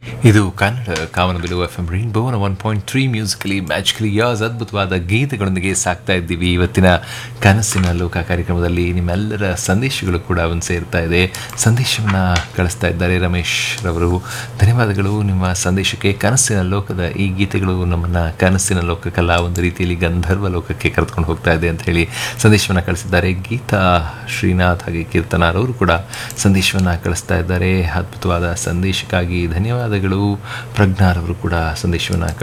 ಇದು ಕನ್ನಡ ಕಾಮನಬಿಲು F M ರೈನ್ಬೋನ one point three musically magically ಯಾಸ್ ಅದ್ಭುತವಾದ ಗೀತೆಗಳೊಂದಿಗೆ ಸಾಕ್ತಾ ಇದ್ದೀವಿ ಇವತ್ತಿನ ಕನಸಿನ ಲೋಕ ಕಾರ್ಯಕ್ರಮದಲ್ಲಿ ನಿಮ್ಮೆಲ್ಲರ ಸಂದೇಶಗಳು ಕೂಡ ಒಂದು ಸೇರ್ತಾ ಇದೆ ಸಂದೇಶವನ್ನು ಕಳಿಸ್ತಾ ಇದ್ದಾರೆ ರಮೇಶ್ ರವರು ಧನ್ಯವಾದಗಳು ನಿಮ್ಮ ಸಂದೇಶಕ್ಕೆ ಕನಸಿನ ಲೋಕದ ಈ ಗೀತೆಗಳು ನಮ್ಮನ್ನು ಕನಸಿನ ಲೋಕಕ್ಕಲ್ಲ ಒಂದು ರೀತಿಯಲ್ಲಿ ಗಂಧರ್ವ ಲೋಕಕ್ಕೆ ಕರೆದುಕೊಂಡು ಹೋಗ್ತಾ ಇದೆ ಅಂತ ಹೇಳಿ ಸಂದೇಶವನ್ನು ಕಳಿಸಿದ್ದಾರೆ ಗೀತಾ ಶ್ರೀನಾಥ್ ಹಾಗೆ ಕೀರ್ತನಾರವರು ಕೂಡ ಸಂದೇಶವನ್ನು ಕಳಿಸ್ತಾ ಇದ್ದಾರೆ ಅದ್ಭುತವಾದ ಸಂದೇಶಕ್ಕಾಗಿ ಧನ್ಯವಾದಗಳು ಪ್ರಜ್ಞಾರವರು ಕೂಡ ಸಂದೇಶವನ್ನು